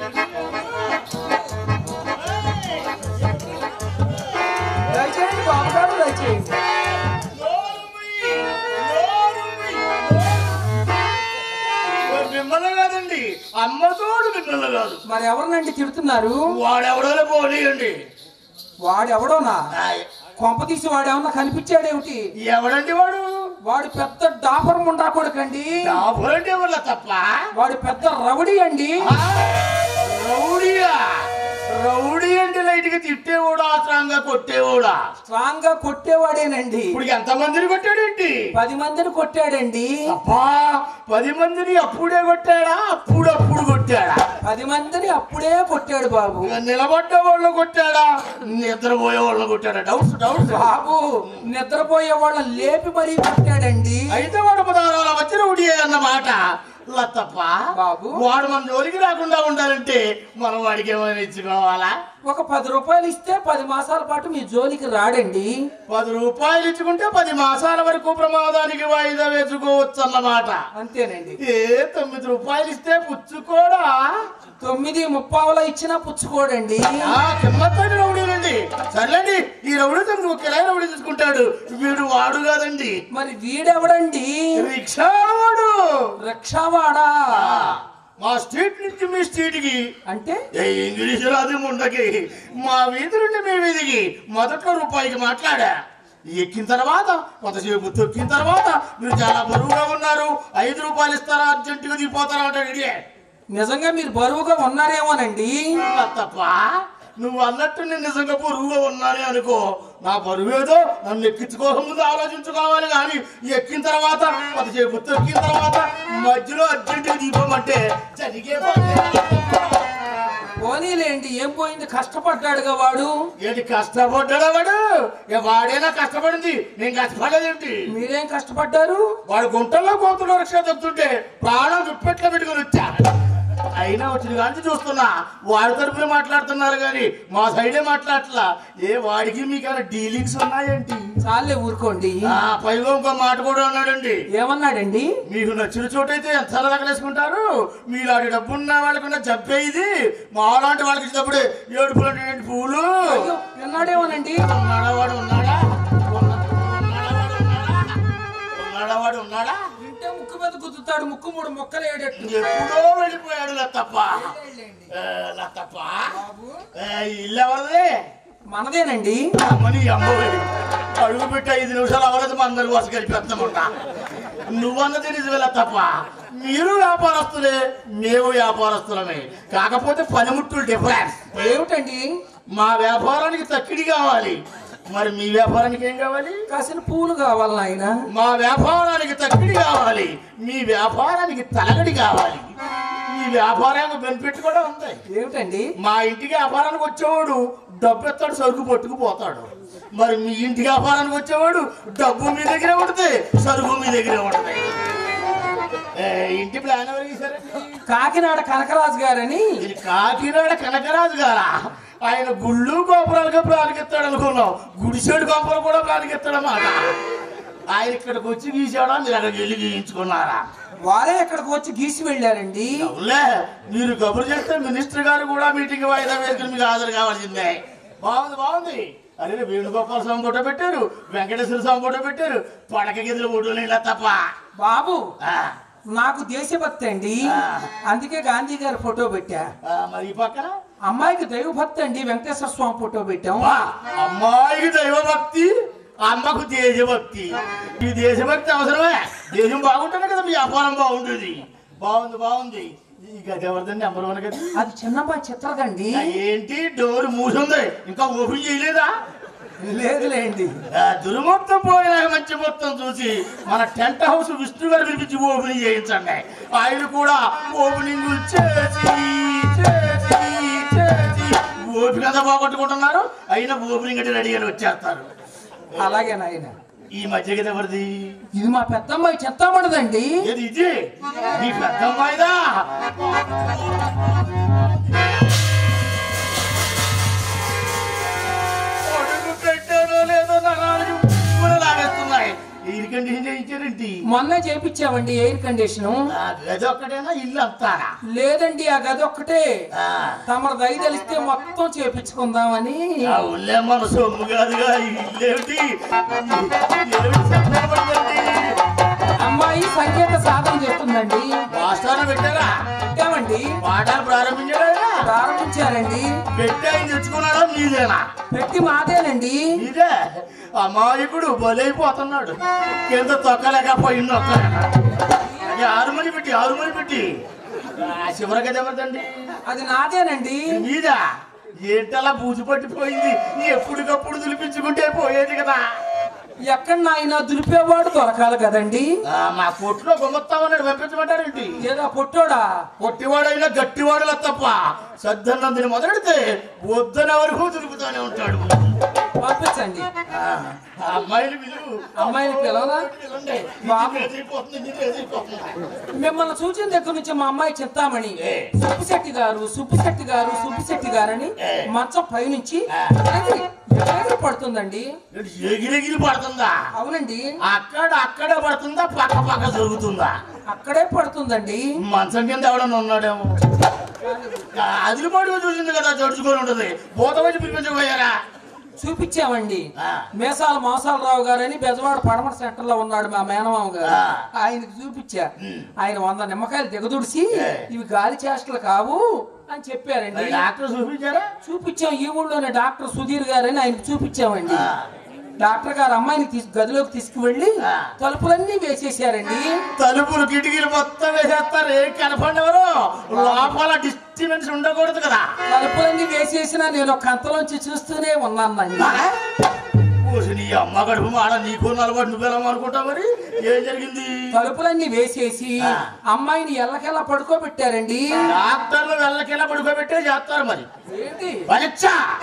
దయచేయండి బాబు గారు దయచేయండి మిమ్మల్ని కాదండి అమ్మ తోడు మిమ్మల్ని కాదు మరి ఎవరినండి తిడుతున్నారు వాడెవడో పోనీయండి వాడెవడోనా ఆయ్, కొంప తీసి వాడేమన్నా కనిపించాడేమిటి ఎవడండి వాడు వాడు పెద్ద డాపర్ ముండా కొడుకండి డాబులంటే వాళ్ళ తప్ప వాడు పెద్ద రౌడీ అండి ఆ, రౌడీయా రౌడీ అంటే లైట్ గా తిట్టేవాడా స్ట్రాంగ్ గా కొట్టేవాడా స్ట్రాంగ్ గా కొట్టేవాడేనండి ఇప్పుడు ఎంత మందిని కొట్టాడేంటి పది మందిని కొట్టాడండి అబ్బా పది మందిని అప్పుడే కొట్టాడా అప్పుడప్పుడు కొట్టాడా పది మందిని అప్పుడే కొట్టాడు బాబు ఇక నిలబడ్డ వాళ్ళు కొట్టాడా నిద్రపోయే వాళ్ళు కొట్టాడా డౌట్స్ డౌట్స్ బాబు నిద్రపోయే వాళ్ళని లేపి మరీ కొట్టాడండి అయితే వాడు పదహారు వచ్చిన ఉడియే అన్నమాట లత్తప్ప బాబు. వాడు మన జోలికి రాకుండా ఉండాలంటే మనం వాడికి ఏమైనా ఇచ్చుకోవాలా ఒక పది రూపాయలు ఇస్తే పది మాసాల పాటు మీ జోలికి రాడండి పది రూపాయలు ఇచ్చుకుంటే పది మాసాల వరకు ప్రమాదానికి వాయిదా వేసుకోవచ్చు అన్నమాట అంతేనండి ఏ తొమ్మిది రూపాయలు ఇస్తే పుచ్చుకోడా తొమ్మిది ముప్పావల ఇచ్చినా పుచ్చుకోడండి ఆ కిమ్మత్తైన రౌడీనండి సర్లేండి ఈ రౌడీ తనకు ఒకేలా రౌడీ తీసుకుంటాడు వీడు వాడు కాదండి మరి వీడెవడండి రిక్షావాడు రిక్షావాడా ఆ, మా స్ట్రీట్ నుంచి మీ స్ట్రీట్ కి అంటే ఏ ఇంగ్లీష్ రాదు ముండకి మా వీధి నుండి మీ వీధికి మొదట్లో రూపాయికి మాట్లాడా ఎక్కిన తర్వాత కొంతసేపు తొక్కిన తర్వాత మీరు చాలా బరువుగా ఉన్నారు ఐదు రూపాయలు ఇస్తారా అర్జెంటుగా దిగిపోతారా అంటాడు ఇడియే నిజంగా మీరు బరువుగా ఉన్నారేమోనండి తప్ప నువ్వు అన్నట్టు నేను నిజంగా బరువుగా ఉన్నానే అనుకో నా బరువు ఏదో నన్ను ఎక్కించుకోవడం ముందు ఆలోచించుకోవాలి కానీ ఎక్కిన తర్వాత కొంతసేపు తొక్కిన తర్వాత మధ్యలో అర్జెంటుగా దిగిపోమంటే జరిగే పని. పోనీలేండి ఏం పోయింది కష్టపడ్డాడుగా వాడు ఏంటి కష్టపడ్డాడా వాడు ఏ వాడేనా కష్టపడింది నేను కష్టపడలేదేంటి మీరేం కష్టపడ్డారు వాడు గుంటల్లో కోతులు రిక్షా తప్పుతుంటే ప్రాణం దుప్పెట్లో పెట్టుకుని వచ్చా అయినా వచ్చిన కానీ చూస్తున్నా వాడి తరపున మాట్లాడుతున్నారు కానీ మా సైడే మాట్లాడట్లా ఏ వాడికి మీకు డీలింగ్స్ ఉన్నాయేంటి చాలే ఊరుకోండి ఆ, పైగా ఇంకో మాట కూడా అన్నాడండి ఏమన్నాడండి మీకు నచ్చిన చోటైతే ఎంత తగలేసుకుంటారు మీలాంటి డబ్బు ఉన్న వాళ్ళకున్న జబ్బే ఇది మాలాంటి వాళ్ళకి ఇచ్చినప్పుడే ఏడుపులు అంటే పూలు అయ్యో, విన్నాడేమోనండి ఉన్నాడా వాడు ఉన్నాడా ఉన్న- ఉన్నాడా వాడు ఉన్నాడా ఉన్నాడా వాడు ఉన్నాడా వింటే ముక్కు మీద గుద్దుతాడు ముక్కు మూడు మొక్కలు ఏడట్టు ఎప్పుడో వెళ్ళిపోయాడు లత్తప్ప ఏ, లత్తప్ప ఏ, ఇల్లు ఎవరిది మనదేనండి అమ్మని అమ్మవి అడుగు పెట్టి ఐదు నిమిషాలు అవ్వలేదు మా అందరి వరుస కలిపేస్తామంట నువ్వన్నది నిజమే లత్తప్ప మీరు వ్యాపారస్తులే మేము వ్యాపారస్తులమే కాకపోతే పనిముట్టులు డిఫరెన్స్ ఏమిటండి మా వ్యాపారానికి తక్కిడి కావాలి మరి మీ వ్యాపారానికి ఏం కావాలి కాసిన పూలు కావాలి నాయన మా వ్యాపారానికి తక్కిడి కావాలి మీ వ్యాపారానికి తలగడి కావాలి మీ వ్యాపారానికి బెనిఫిట్ కూడా ఉంది ఏమిటండి మా ఇంటికి వ్యాపారానికి వచ్చేవాడు డబ్బు ఎత్తాడు సరుకు పట్టుకుపోతాడు మరి మీ ఇంటి వ్యాపారానికి వచ్చేవాడు డబ్బు మీ దగ్గరే ఉంటుంది సరుకు మీ దగ్గరే ఉంటుంది ఏ, ఇంటి ప్లాన్ ఎవరు గీశారండి కాకినాడ కనకరాజు గారని ఇది కాకినాడ కనకరాజు గారా ఆయన గుళ్ళు గోపురాలుగా ప్రాణికెత్తాడు అనుకున్నాం గుడిసేడు గోపురం కూడా ప్రాణికెత్తాడన్నమాట ఆయన ఇక్కడికి వచ్చి గీసాడా మీరు అక్కడికి వెళ్ళి గీయించుకున్నారా వారే ఇక్కడికి వచ్చి గీసి వెళ్ళారండి అవునులే మీరు కబురు చేస్తే మినిస్టర్ గారు కూడా మీటింగ్ వాయిదా వేసుకుని మీకు హాజరు కావాల్సిందే బాగుంది బాగుంది అరే వేణుగోపాల స్వామి ఫోటో పెట్టారు వెంకటేశ్వర స్వామి ఫోటో పెట్టారు పడక గదిలో మూడు నీళ్ళ తప్ప బాబు ఆ, నాకు దేశభక్తి అండి అందుకే గాంధీ గారి ఫోటో పెట్టా ఆ, మరి ఈ పక్కన అమ్మాయికి దైవభక్తి అండి వెంకటేశ్వర స్వామి ఫోటో పెట్టాం వా, అమ్మాయికి దైవభక్తి అమ్మకు దేశభక్తి ఈ దేశభక్తి అవసరమే దేశం బాగుంటుంది కదా మీ వ్యాపారం బాగుంటుంది బాగుంది బాగుంది ఈ గది ఎవరిదండి నెంబర్ వన్ గది అది చిన్నమ్మాయి చిత్రదండి ఆ, ఏంటి డోర్ మూసింది ఇంకా ఓపెన్ చేయలేదా లేదులేండి ఆ, దుర్మొత్తం పోయినాక మంచి మొత్తం చూసి మన టెంట్ హౌస్ విష్ణు గారు పిలిపించి ఓపెనింగ్ చేయించండి ఆయన కూడా ఓపెనింగ్ చేసి చేసి చేసి ఓపిక అంతా పోగొట్టుకుంటున్నారు అయినా ఓపెనింగ్ అంటే రెడీ అని వచ్చేస్తారు అలాగే నాయన ఈ మధ్య కదా ఎవరిది ఇది మా పెద్దమ్మాయి చెత్తామడదండి ఏది ఇది నీ పెద్ద అమ్మాయిదా అడుగు పెట్టారో లేదో నరాలు లాగేస్తున్నాయి ఎయిర్ కండిషన్ చేయించారేంటి మొన్న చేపించామండి ఎయిర్ కండిషను ఆ గది ఒక్కటేనా ఇల్లు అంతానా లేదండి ఆ గది ఒక్కటే ఆ, తమరు దయ తెలిస్తే మొత్తం చేపించుకుందామని ఆ ఉల్లే మన సొమ్ము కాదుగా ఈ ఇల్లేమిటి ఏమిటి చెప్పబడిందండి? అమ్మాయి సంగీత సాధన చేస్తుందండి వాస్తాన పెట్టారా పెట్టామండి పాఠాలు ప్రారంభించాడా ఆయన? ప్రారంభించారండి పెట్టి ఆయన తెచ్చుకున్నాడా మీదేనా పెట్టి మాదేనండి మీదే అమాయకుడు బలైపోతున్నాడు కింద తొక్కలేకపోయింది ఒక్కలేక అది ఆరుమని పెట్టి ఆరుమని పెట్టి ఆ చివరికి ఎవరిదండి అది నాదేనండి మీద ఏంటలా బూజు పట్టిపోయింది ఎప్పటికప్పుడు దులిపించుకుంటే పోయేది కదా ఎక్కడ నాయన దులిపేవాడు దొరకాలి కదండి ఆ, మా కొట్లో గుమ్మత్తామన్నాడు పంపించమంటారేంటి ఏదో పొట్టోడా పొట్టివాడైనా గట్టివాడులా తప్ప సద్దన్నందుని మొదలెడితే వద్దన వరకు దులుపుతానే ఉంటాడు పంపించండి ఆ, ఆ అమ్మాయిని పిలువు అమ్మాయిని పిలవనా? పిలవండి. బాబు. ఇది ఎదిరిపోతుంది, ఇది ఎదిరిపోతుంది. మిమ్మల్ని చూసిన దగ్గర నుంచి మా అమ్మాయి చింతామణి ఏ. సుబ్బిశెట్టి గారు సుబ్బిశెట్టి గారు సుబ్బిశెట్టి గారని ఏ. మంచం పైనుంచి ఆ. ఎగిరి ఎగిరి పడుతుందండి ఏంటి ఎగిరెగిరి పడుతుందా అవునండి అక్కడ అక్కడే పడుతుందా పక్క పక్క జరుగుతుందా అక్కడే పడుతుందండి మంచం కింద ఎవడన్నా ఉన్నాడేమో అదిలి పడుగు చూసింది కదా జడుచుకొని ఉంటది భూత వచ్చి పిలిపించబోయారా చూపించామండి ఆ. మేసాల మోసాలరావు గారని బెజవాడ పడమట సెంటర్ లో ఉన్నాడు మా మేనమామ గారు ఆ. ఆయనకి చూపించా ఉమ్. ఆయన వంద నిమ్మకాయలు దిగదుడిసి ఏ. ఇవి గాలి చేష్టలు కావు అని చెప్పారండి మరి డాక్టర్ చూపించారా చూపించాం ఈ ఊళ్ళోనే డాక్టర్ సుధీర్ గారని ఆయనకి చూపించామండి ఆ. డాక్టర్ గారు అమ్మాయిని తీసు గదిలోకి తీసుకువెళ్ళి ఆ. తలుపులన్నీ వేసేసారండి తలుపులు కిటికీలు మొత్తం వేసేస్తారు ఏం కనపడినవరు లోపల డిస్టర్బెన్స్ ఉండకూడదు కదా తలుపులన్నీ వేసేసినా నేను ఒక కంతలోంచి చూస్తూనే ఉన్నానండి ఓసి నీ అమ్మ గడుపు మాడ నీకు నలబడి నువ్వెలా అనుకుంటా మరి ఏం జరిగింది తలుపులన్నీ వేసేసి ఆ. అమ్మాయిని ఎల్లకెల్లా పడుకోబెట్టారండి డాక్టర్లు వెళ్ళకెళ్ళ పడుకోబెట్టే చేస్తారు మరి ఏంటి పరీక్ష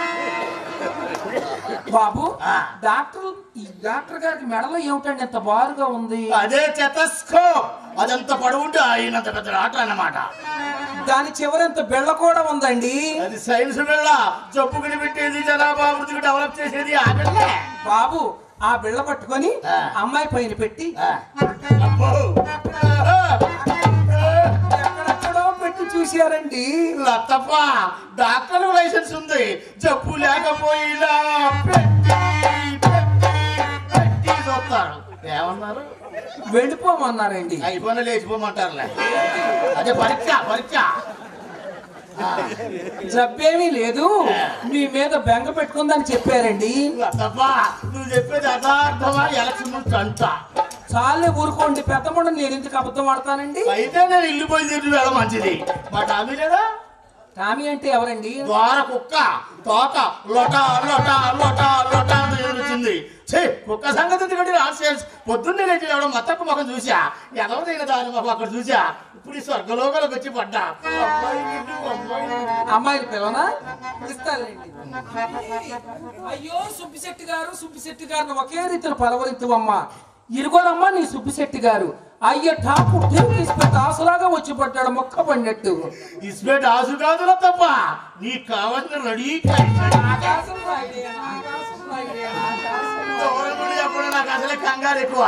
బాబు ఆ. డాక్టర్ ఈ డాక్టర్ గారికి మెడలో ఏమిటండి ఎంత బారుగా ఉంది అదే చెతస్కో అదంత పొడవుంటే అయినంత పెద్ద ఆట అన్నమాట దాని చివరంత బెళ్ళ కూడా ఉందండి అది సైన్స్ వెళ్ళ జబ్బు కనిపెట్టేది జనాభా అభివృద్ధికి డెవలప్ చేసేది ఆ పిల్లే బాబు ఆ బిళ్ళ పట్టుకొని ఆ. అమ్మాయి పైన పెట్టి ఆ. అబ్బో. ఆహా. ఎక్కడెక్కడో పెట్టి చూశారండి లతప్ప డాక్టర్ లైసెన్స్ ఉంది జబ్బు లేకపోయినా పెట్టి పెట్టి పెట్టి చూస్తారు ఏమన్నారు వెళ్ళిపోమన్నారండి అయిపోయినా లేచిపోమంటారులే అదే పరీక్ష పరీక్ష ఆ, జబ్బేమీ లేదు మీ మీద బెంగ పెట్టుకుందని చెప్పారండి లతప్ప నువ్వు చెప్పేది యథార్థమా ఎలక్షన్ నుంచి అంట చాలే ఊరుకోండి పెద్దమ్మడు నేను ఎందుకు అబద్ధం ఆడతానండి అయితే నేను ఇల్లు పోయి తిరిగి వెళ్ళ మంచిది మా టామీ లేదా టామీ అంటే ఎవరండి ద్వార కుక్క తోక లొట లొట లొట లొట అని ఏడుచింది ఛీ కుక్క సంగతి ఎందుకంటే ఆన్సర్స్ పొద్దున్నే లేచి ఎవడో మత్తకు ముఖం చూసా ఎదవదైన దాని ముఖం అక్కడ చూసా ఇప్పుడు ఈ స్వర్గలోకాలకు వచ్చి పడ్డా అమ్మాయి ఇల్లు, అమ్మాయి ఇల్లు. అమ్మాయిని పిలవనా ఇస్తానండి అయ్యో సుబ్బిశెట్టి గారు సుబ్బిశెట్టి గారిని ఒకే రీతిలో పలవరించవమ్మా ఇరుగోనమ్మా నీ సుబ్బిశెట్టి గారు అయ్య టాపు తీసుకుంటే ఆసలాగా వచ్చి పడ్డాడు మొక్క పడినట్టు ఇస్పెట్ ఆసు కాదురా తప్ప నీకు కావాల్సిన రెడీ ఆకాశం రాయుడే, ఆకాశం రాయుడే, ఆకాశం రాయుడే. దూరం నుండి చెప్పడం నాకు అసలే కంగారు ఎక్కువ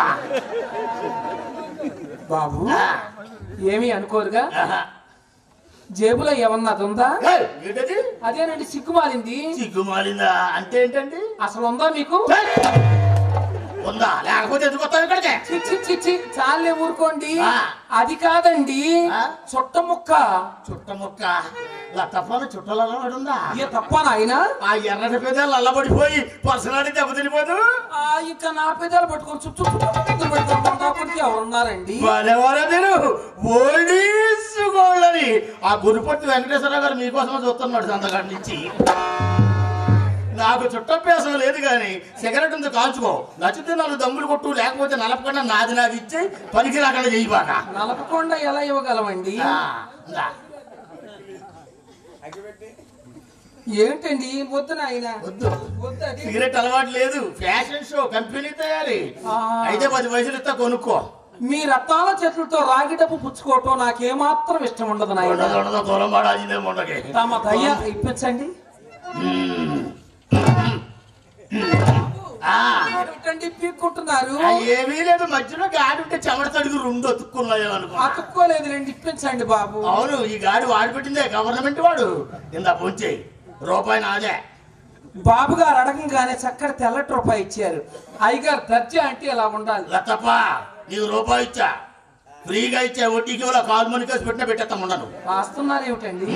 బాబు ఆ, ఏమీ అనుకోరుగా ఆహా. జేబులో ఏమన్నది ఉందా ఏయ్, ఏంటది అదేనండి సిగ్గుమాలింది సిగ్గుమాలిందా అంటే ఏంటండి అసలు ఉందా మీకు ఏయ్, ఉందా లేకపోతే ఎందుకు వస్తావు ఇక్కడికి చి చి చి చి చాలే ఊరుకోండి ఆ. అది కాదండి ఆ? చుట్ట ముక్క చుట్ట ముక్క లతప్పని చుట్టలలో ఉందా ఏ తప్ప నాయన ఆ ఎర్రటి పెదాలు అల్లబడిపోయి పర్సనాలిటీ దెబ్బతినిపోదు ఆ, ఇంకా నా పెదాలు పట్టుకొని చుట్టూ చుట్టూ పెట్టుకుంటే ఎవరున్నారండి వాళ్ళెవరో మీరు ఓల్డీస్ గోల్డ్ అని ఆ గురుపతి వెంకటేశ్వరరావు గారు మీకోసమే చూస్తున్నాడు సంతకాడి నుంచి నాకు చుట్టభ్యాసం లేదు కానీ సిగరెట్ ఉంది కాల్చుకో నచ్చితే నాలుగు దమ్ములు కొట్టు లేకపోతే నలపకుండా నాది నాది ఇచ్చి పనికి రాకుండా చేయి బాగా నలపకుండా ఎలా ఇవ్వగలమండి ఆ, ఇందా. ఏంటండి వద్దు నాయన వద్దు వద్దు అది సిగరెట్ అలవాటు లేదు ఫ్యాషన్ షో కంపెనీ తయారీ ఆ. అయితే పది పైసలు ఇస్తా కొనుక్కో మీ రత్నాల చెట్లతో రాగి డబ్బు పుచ్చుకోవటం నాకేమాత్రం ఇష్టం ఉండదు నాయన ఉండదు ఉండదు దూరం పడాల్సిందే ఉండకే తమ దయ్య ఇప్పించండి మ్మ్. ఆ, ఏమిటండి పీక్కుంటున్నారు ఆ, ఏమీ లేదు మధ్యలో గాడి ఉంటే చెమట తడికి రెండు అతుక్కున్నాయో అనుకో అతుక్కోలేదు రండి ఇప్పించండి బాబు అవును ఈ గాడి వాడి పెట్టిందే గవర్నమెంట్ వాడు ఇందా పొంచే రూపాయి నాదే బాబు గారు అడగంగానే చక్కటి తెల్లటి రూపాయి ఇచ్చారు అయ్యగారు దర్జా అంటే ఇలా ఉండాలి లతప్ప నీకు రూపాయి ఇచ్చా ఫ్రీగా ఇచ్చా వడ్డీకి వాళ్ళ కాలు మనికేసి పెట్టిన పెట్టేస్తాం ఉండను రాస్తున్నారు ఏమిటండి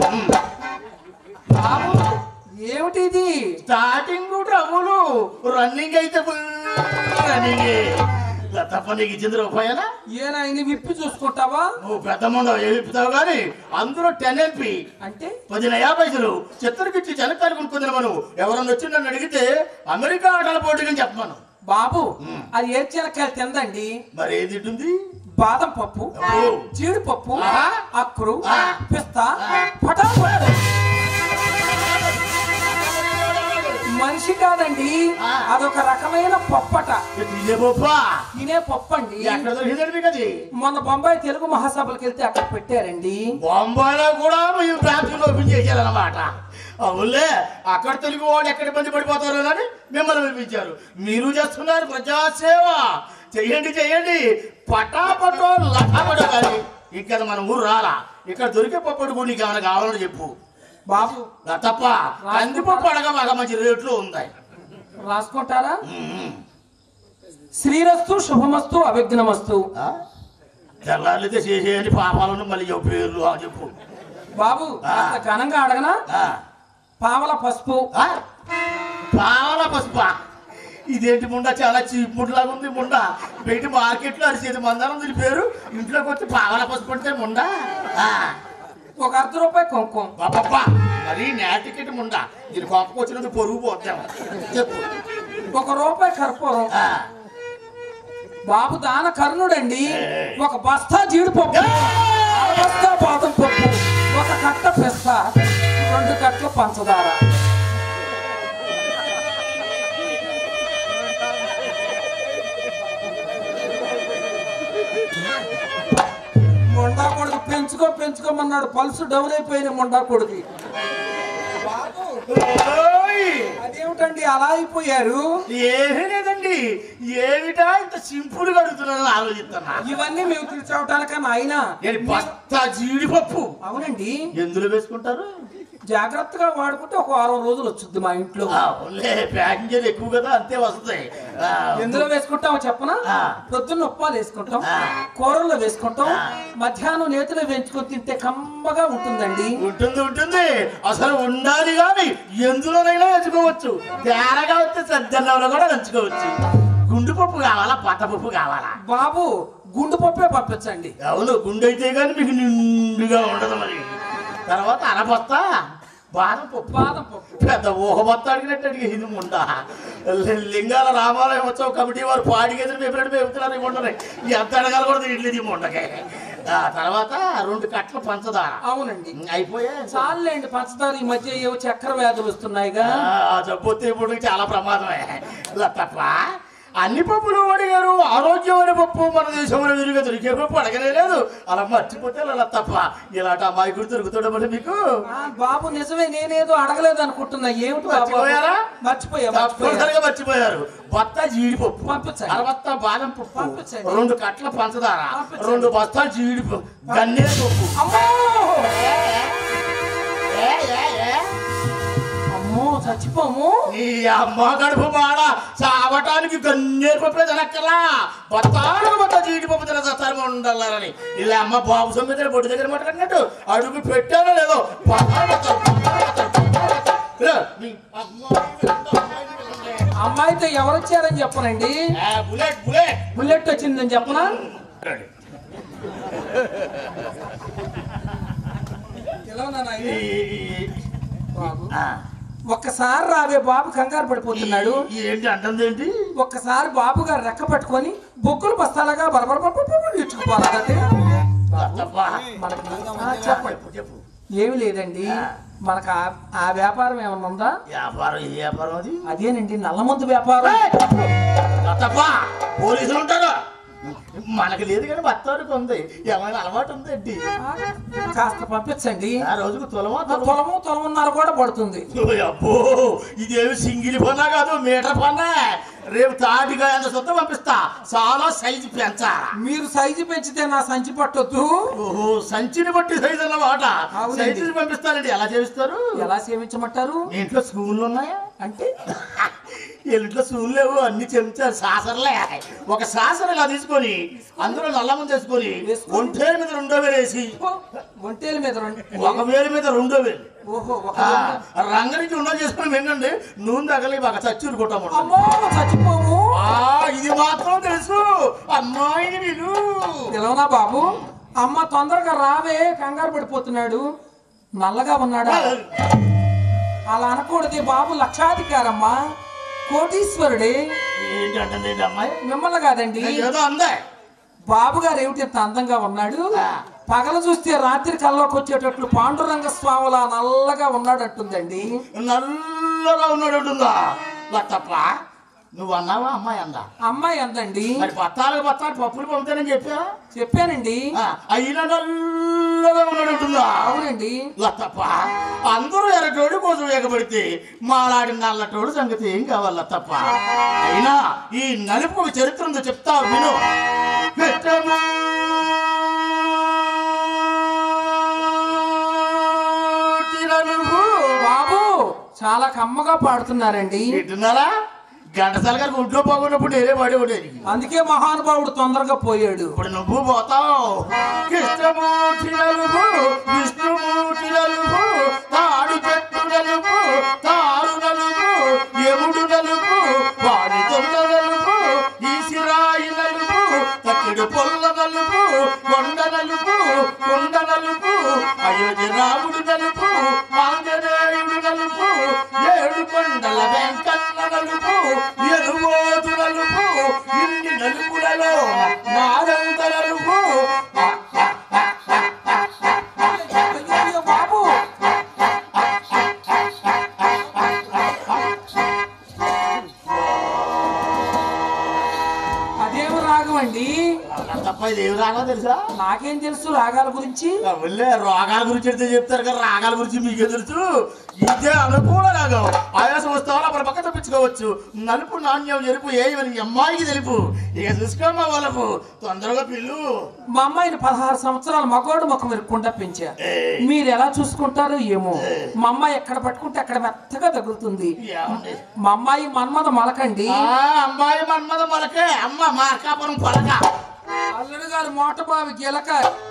బాబు ఏమిటి ఇది స్టార్టింగ్ ట్రబులు రన్నింగ్ అయితే ఫుల్ రన్నింగ్ లతప్ప నీకు ఇచ్చింది రూపాయనా ఏనాయని విప్పి చూసుకుంటావా నువ్వు పెద్ద ముందు ఏమిపుతావు కానీ అందులో టెన్ ఎల్పి అంటే పది నయా పైసలు చిత్తరికిచ్చి జనకాలు కొనుక్కుంది మనం ఎవరన్నా వచ్చి నన్ను అడిగితే అమెరికా ఆటల పోటీని చెప్పమను బాబు అది ఏ చిలకాయలు తిందండి మరి ఏది ఉంటుంది బాదం పప్పు ఓ. జీడిపప్పు ఆహా. అక్కురు ఆ. పిస్తా పటాపట్ మనిషి కాదండి ఆ. అదొక రకమైన పప్పట తినే బొప్పా తినే పప్పు అండి ఎక్కడ దొరికిందండి మీకు అది మొన్న బొంబాయి తెలుగు మహాసభలకు వెళ్తే అక్కడ పెట్టారండి బొంబాయిలో కూడా మేము ఫ్యాక్టరీలు ఓపెన్ చేశారన్నమాట అవునులే అక్కడ తెలుగు వాళ్ళు ఎక్కడ మంది పడిపోతారు అని మిమ్మల్ని పిలిపించారు మీరు చేస్తున్నారు ప్రజాసేవ చెయ్యండి చెయ్యండి పటాపటో లటాపటో కానీ ఇక్కడ మన ఊరు రాలా ఇక్కడ దొరికే పప్పటి కూడా నీకు ఏమైనా కావాలని చెప్పు బాబు తప్ప కందిపప్పు అడగ బాగా మంచి రేట్లు ఉన్నాయి రాసుకుంటారా ఉమ్. శ్రీరస్తు శుభమస్తు అవిఘ్నమస్తు ఆ? తెల్లారితే చేసేయండి పాపాలను మళ్ళీ చెప్పు పేర్లు ఆ చెప్పు బాబు ఆ. అంత ఘనంగా అడగనా ఆ. పావల పసుపు ఆ? పావల పసుప ఇదేంటి ముండ చాలా చీప్ ముండ్ లాగా ఉంది ముండ బయట మార్కెట్ లో అరిసేది మందారం దీని పేరు ఇంట్లోకి వచ్చి పావల పసుపు అంటే ముండ ఆ. ఒక అర్ధ రూపాయి కుంకుమ బాబబ్బా మరి నేటికెట్ ముండ దీని కోపకు వచ్చినందుకు పొరుగు పోతాము చెప్పు ఒక రూపాయి కర్పూరం ఆ. బాబు దాన కర్ణుడండి ఏయ్. ఒక బస్తా జీడిపప్పు అర బస్తా బాదం పప్పు ఒక కట్ట పిస్తా రెండు కట్టల పంచదార మొండా కొడుకు పెంచుకో పెంచుకోమన్నాడు పల్సు డౌన్ అయిపోయిన మొండా కొడుకు ఓయ్! అదేమిటండి అలా అయిపోయారు ఏమీ లేదండి ఏమిటా ఇంత సింపుల్ గా అడుగుతున్నానని ఆలోచిస్తున్నా ఇవన్నీ మేము తీర్చవటానిక నాయన నేను బస్తా జీడిపప్పు అవునండి ఎందులో వేసుకుంటారు జాగ్రత్తగా వాడుకుంటే ఒక వారం రోజులు వచ్చుద్ది మా ఇంట్లో అవునులే ప్యాసింజర్ ఎక్కువ కదా అంతే వస్తుంది ఆ, ఎందులో వేసుకుంటామో చెప్పనా ఆ. పొద్దున్న ఉప్పాలు వేసుకుంటాం ఆ. కూరల్లో వేసుకుంటాం ఆ. మధ్యాహ్నం నేతిలో వేయించుకొని తింటే కమ్మగా ఉంటుందండి ఉంటుంది ఉంటుంది అసలు ఉండాలి కానీ ఎందులోనైనా ఎంచుకోవచ్చు తేరగా వస్తే సజ్జన్నంలో కూడా ఎంచుకోవచ్చు గుండు పప్పు కావాలా పట్టపప్పు కావాలా బాబు గుండు పప్పే పంపించండి అవును గుండె అయితే కానీ మీకు నిండుగా ఉండదు మరి తర్వాత అనబస్తా బాదం పప్పు బాదం పప్పు పెద్ద ఊహ మొత్తం అడిగినట్టు అడిగి ఇది ముండా లింగాల రామాలయం ఉత్సవ కమిటీ వారు పాడి గెదురు మేపినట్టు మేపుతున్నారు ఈ ముండని ఎంత అడగాలి కూడా ఇడ్లీ ఈ ముండకే ఆ తర్వాత రెండు కట్టలు పంచదార అవునండి అయిపోయా చాలండి పంచదార ఈ మధ్య ఏవో చక్కెర వ్యాధులు వస్తున్నాయిగా ఆ జబ్బు వస్తే ఇప్పుడు చాలా ప్రమాదమే తప్ప అన్ని పప్పులు అడిగారు ఆరోగ్యమైన పప్పు మన దేశంలో విరిగా దొరికే పప్పు అడగనే లేదు అలా మర్చిపోతే అలా తప్ప ఇలాంటి అమాయకుడు దొరుకుతాడు మరి మీకు ఆ, బాబు నిజమే నేనేదో అడగలేదు అనుకుంటున్నా ఏమిటి బాబు మర్చిపోయారా? మర్చిపోయా మర్చిపోయా తప్పనిసరిగా మర్చిపోయారు బత్త జీడిపప్పు పంపించండి. అరబత్త బాదం పప్పు పంపించండి. రెండు కట్ల పంచదార పంపించండి. రెండు బస్తాలు జీడిపప్పు గన్నేరు పప్పు అమ్మో ఏ, ఏ, ఏ? అమ్మో చచ్చిపోము నీ అమ్మ కడుపు మాడ చావటానికి గన్నేరు పప్పులే తినక్కలా బత్తాలకు బత్త జీడిపప్పు తిన సత్తారు ఉండాలని ఇలా అమ్మ బాబు సొమ్మిది బొడ్డు దగ్గర మాట్లాడినట్టు అడుగు పెట్టానో లేదో బత్తాలు బత్తాలు, బత్తాలు బత్తాలు, బత్తాలు బత్తాలు. ఇలా, మీ అమ్మ అమ్మాయిని పిలవండి. అమ్మాయితో ఎవరు వచ్చారని చెప్పనండి ఆ, బుల్లెట్ బుల్లెట్ బుల్లెట్ వచ్చిందని చెప్పనా ఎలా ఉన్నా నాయనా? ఈ- బాబు ఆ, ఒక్కసారి రావే బాబు కంగారు పడిపోతున్నాడు ఈ- ఏంటి అంటుంది ఏంటి ఒక్కసారి బాబు గారు రెక్క పట్టుకొని బొక్కులు బస్తాలుగా బరబర ఇచ్చుకుపోవాలంటే అబ్బా. మనకి ఆ, చెప్పండి చెప్పు చెప్పు ఏమి లేదండి మనకు ఆ- ఆ వ్యాపారం ఏమన్నా ఉందా వ్యాపారం ఏ వ్యాపారం అది అదేనండి నల్లమందు వ్యాపారం తప్ప పోలీసులు ఉంటారు మనకు లేదు కానీ భర్త వరకు ఉంది ఏమైనా అలవాటు ఉందండి ఆ, కాస్త పంపించండి ఆ రోజుకు తులమా ఆ తులమా తులము తులమున్నర కూడా పడుతుంది ఓయ్ అబ్బో ఇదేమి సింగిల్ పన్నా కాదు మీటర్ పన్నా రేపు తాటిగా ఎంత సొంత పంపిస్తా చాలా సైజు పెంచా మీరు సైజు పెంచితే నా సంచి పట్టొద్దు ఓహో సంచిని బట్టి సైజు అన్నమాట అవునండి. సైజుని పంపిస్తానండి ఎలా చేస్తారు ఎలా సేవించమంటారు మీ ఇంట్లో స్కూళ్ళు ఉన్నాయా అంటే వీళ్ళ ఇంట్లో స్కూల్ లేవు అన్ని చెంచా సాసరలే ఒక సాసర ఇలా తీసుకొని అందులో నల్లమని చేసుకొని వేసుకొని? ఒంటేరు మీద రెండో వేలు వేసి ఓ, ఒంటేల మీద రెండు- ఒక వేలు మీద రెండో వేలు ఓహో ఒక ఆ, వేలు. రంగనికి ఉండో చేసుకొని వినండి నూనె తగలి బాగా చచ్చూరు కొట్టమండి అమ్మో చచ్చిపోము ఆ ఇది మాత్రం తెలుసు అమ్మాయిని విను పిలవనా బాబు అమ్మ తొందరగా రావే కంగారు పడిపోతున్నాడు నల్లగా ఉన్నాడా అలా అనకూడదు బాబు లక్షాధికారమ్మా కోటీశ్వరుడే ఏంటంటే అమ్మాయి మిమ్మల్ని కాదండి ఏదో అందే బాబు గారు ఏమిటి ఇంత అందంగా ఉన్నాడు పగలు చూస్తే రాత్రి కల్లోకి వచ్చేటట్లు పాండురంగ స్వాములా నల్లగా ఉన్నాడంటుందండి నల్లగా ఉన్నాడు ఉంటుందా లత్తప్ప నువ్వు అన్నావా అమ్మాయి అందా అమ్మాయి అందండి మరి బత్తాలు బత్తాలు పప్పులు పంపుతానని చెప్పా చెప్పానండి ఆ, అయినా నల్లగా ఉన్నాడు ఉంటుందా అవునండి లత్తప్ప అందరూ ఎర్రటోడు కోసం ఎగబడితే మాలాడి నల్లటోడు సంగతి ఏం కావాలి లత్తప్ప అయినా ఈ నలుపు ఒక చరిత్ర ఉందో చెప్తా విను పెట్టము తిననుగు. బాబు చాలా కమ్మగా పాడుతున్నారండి వింటున్నారా ఘంటసాల గారికి ఒంట్లో బాగున్నప్పుడు నేనే పడి ఉండేది అందుకే మహానుభావుడు తొందరగా పోయాడు ఇప్పుడు నువ్వు పోతావు కృష్ణమూర్తి నలుగు విష్ణుమూర్తి నలుగు తాడు చెట్టు నలుగు తారు నలుగు యముడు నలుగు వాడి దొంగ నలుగు ఈసిరాయి నలుగు తక్కిడు పొల్ల నలుగు కొండ నలుగు కొండ నలుగు అయోధ్య రాముడు నలుగు ఆంజనేయుడు నలుగు ఏడు కొండల వెంకన్న నలుగు ఎరుమోదు నలుగు ఇన్ని నలుగులలో నాదంత నలుగు అయ్యో బాబు అదేమి రాగం అండి తప్ప ఇది ఏమి రాగా తెలుసా నాకేం తెలుసు రాగాల గురించి వెళ్ళే రోగాల గురించి అయితే చెప్తారు కదా రాగాల గురించి మీకే తెలుసు ఇదే అనుకూల రాగం ఆయాసం వస్తావా అప్పుడు పక్క తప్పించుకోవచ్చు నలుపు నాణ్యం ఎరుపు ఏ ఇవన్నీ అమ్మాయికి తెలుపు ఇక చూసుకోమ్మా వాళ్ళకు తొందరగా పిల్లు మా అమ్మాయిని పదహారు సంవత్సరాలు మగోడు ముఖం ఇరుక్కుండా పెంచా మీరు ఎలా చూసుకుంటారో ఏమో మా అమ్మాయి ఎక్కడ పట్టుకుంటే అక్కడ మెత్తగా తగులుతుంది ఏమండి? మా అమ్మాయి మన్మద మలకండి ఆ అమ్మాయి మన్మద మొలకే అమ్మ మార్కాపురం పొలక అల్లుడు గారు మోటబావి గీలక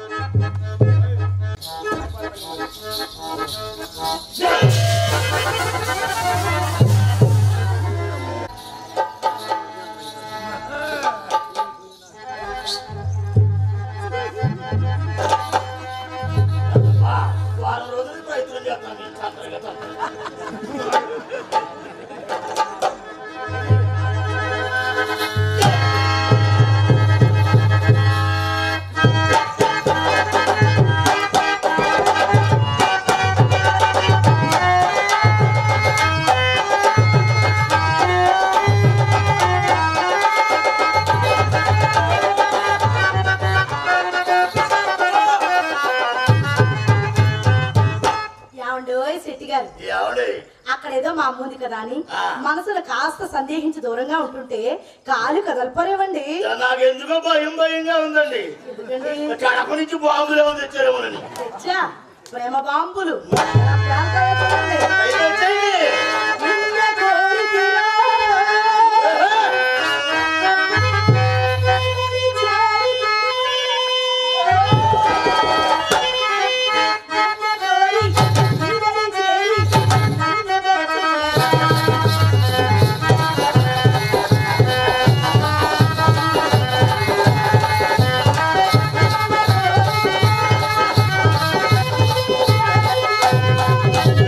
వారం రోజులు ప్రయత్నం చేస్తాను ఈ తొందరగా తొందరగా. ఏమండోయ్ శెట్టి గారు ఏమండి అక్కడ ఏదో మా అమ్మ ఉంది కదా అని ఆ. మనసును కాస్త సందేహించి దూరంగా ఉంటుంటే కాలు కదలపరేవండి నాకెందుకో భయం భయంగా ఉందండి ఎందుకండి కడప నుంచి బాంబులే ఉంది తెచ్చారేమోనని తెచ్చా ప్రేమ బాంబులు ఎలా ప్రాంతాయో చూడండి. అయితే వచ్చేయండి. నిన్న కోరితిరా. నన్ను చేరితిరా. నన్ను కోరి, నిన్ను చేరి, నన్ను ఆ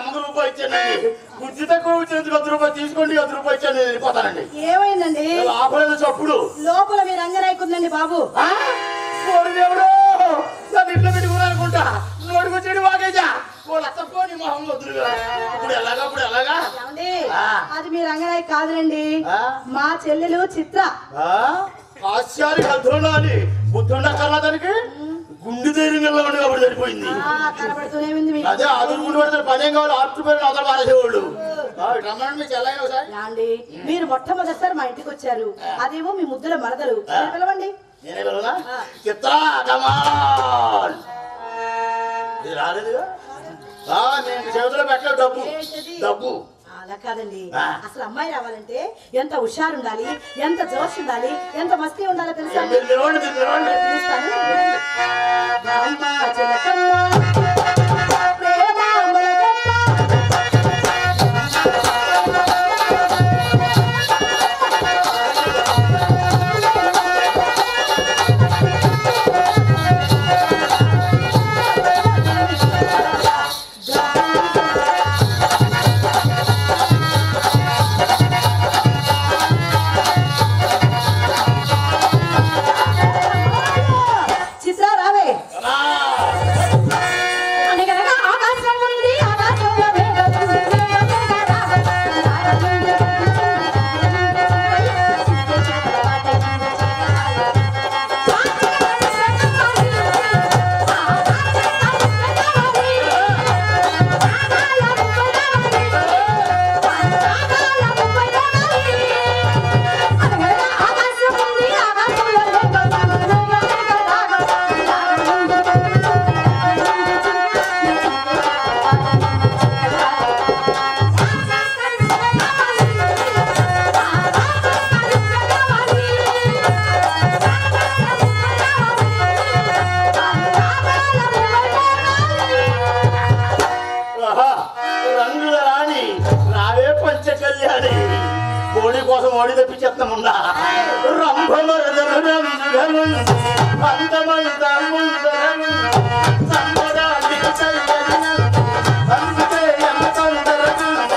అమ్మకు రూపాయి ఇచ్చానండి బుద్ధి తక్కువ వచ్చినందుకు వద్ద రూపాయి తీసుకోండి వద్ద రూపాయి ఇచ్చాను నేను వెళ్ళిపోతానండి ఏమైందండి ఆపలేదు చప్పుడు లోపల మీరు రంగరాయకుందండి బాబు ఆ? ఓరి దేవుడు నన్ను ఇంట్లో పెట్టుకున్నా అనుకుంటా నోటికొచ్చేది వాగేజా వాళ్ళు అత్తపోని మొహం వద్దురుగా ఇప్పుడు ఎలాగా ఇప్పుడు ఎలాగా ఏమండి ఆ. అది మీ రంగరాయ కాదులండి ఆ? మా చెల్లెలు చిత్ర ఆ? హాస్యానికి అర్థుండాలి బుద్ధుండ కన్నా దానికి గుండె ధైర్యం వెళ్ళవండి కాబట్టి సరిపోయింది ఆ, కనబడుతూనే ఉంది మీకు అదే ఆదురుకుంటూ పెడితే పని ఏం కావాలి ఆర్టు పేరు అవతల పారేసేవాళ్ళు ఆ, ఇటు రమ్మనండి మీ చెల్లయ్య ఒకసారి ఏమండి మీరు మొట్టమొదటిసారి మా ఇంటికి వచ్చారు అదేమో మీ ముద్దుల మరదలు మీరు పిలవండి నేనే వెళ్ళనా ఆ. చిత్రా కమాన్ ఇది రాలేదుగా ఆ, నేను చేతిలో పెట్టలేదు డబ్బు ఏంటది? డబ్బు అలా కాదండి ఆ. అసలు అమ్మాయి రావాలంటే ఎంత హుషారు ఉండాలి ఎంత జోష్ ఉండాలి ఎంత మస్తీ ఉండాలో తెలుసా మీరు నిలవండి మీరు నిలవండి పిలుస్తాను. రామ్మ చిలకమ్మ, ప్రేమ మొలకమ్మ. చిత్ర రావే రా. అనగనగా ఆకాశం ఉంది ఆకాశంలో మేఘం ఉంది, మేఘం మీద రావే. అనగనగా ఆకాశం ఉంది ఆకాశంలో మేఘం ఉంది, మేఘం మీద ఆహా, రంగుల రాణి రావే పంచ కళ్యాణి కోడి కోసం ఓడి తెప్పించేస్తామున్నా రంభమరదరం అంతమంత ముందరం సంబరానికి చల్లని అందుకే ఎంత తొందరగుంది.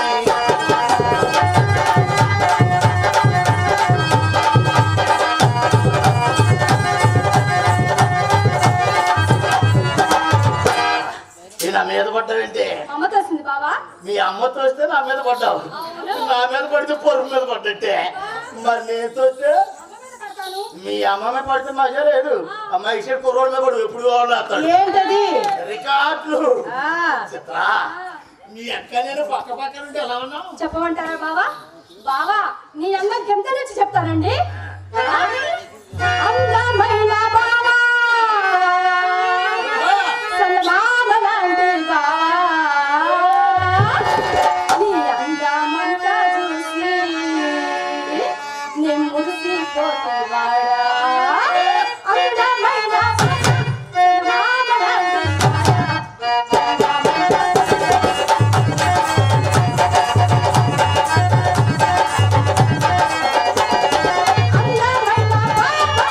ఈ నా మీద పడ్డావేంటి అమ్మతో వస్తుంది బావా మీ అమ్మతో వస్తే నా మీద పడ్డావు నా మీద పడితే పొరుగు మీద పడ్డట్టే మరి నేను వస్తే మీ అమ్మ మీద పడితే మజా లేదు అమ్మ ఇసే కుర్రోడు మీద పడు ఎప్పుడు కావాలి ఏంటది రికార్డులు ఆ, చిత్రా మీ అక్క నేను పక్క పక్కన ఉంటే ఎలా ఉన్నావు చెప్పమంటారా బావా బావా నీ అందరికి ఎంత నుంచి చెప్తానండి ఆ? అందమైన బావా సల్మాన లాంటి బావా నీ అందమంతా చూసి నేను మురిసిపోతున్నాడా అందమైన సల్మాన లాంటి అందమైన బావా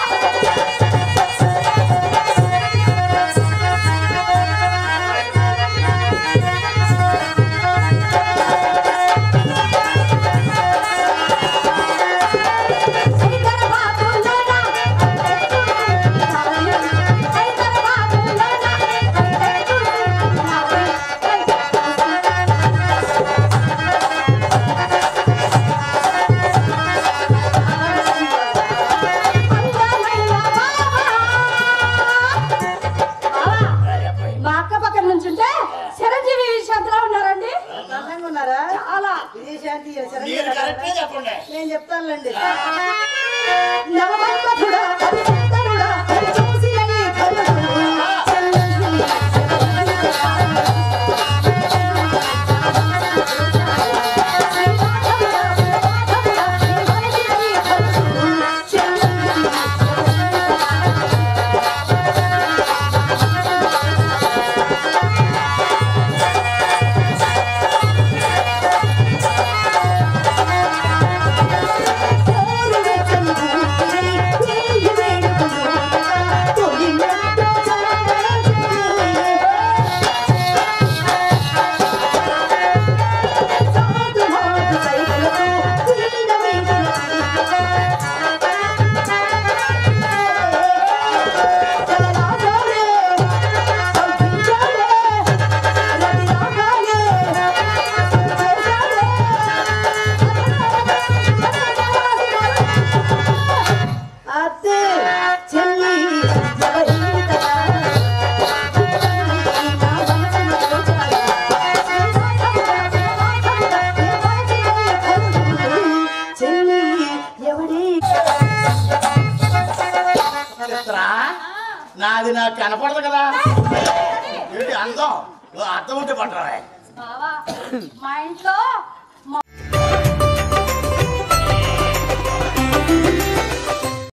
మా అక్క పక్కన నుంచుంటే చిరంజీవి విశాంతిలో ఉన్నారండి అందంగా ఉన్నారా చాలా విజయశాంతి మీరు కరెక్టే చెప్పండి నేను చెప్తానులేండి నవమన్మథుడా, హరిచందనుడా, హరిచూసి అని కరుడు. శ్రీరాఘవుడా, శ్రీరాఘవుడా, నీ మనసి అని కరుడు. ఓరు వెచ్చని భూమి, అది నాకు కనపడదు కదా ఏంటి అందం ఓ అర్థం ఉంటే పట్టరా బావా మా ఇంట్లో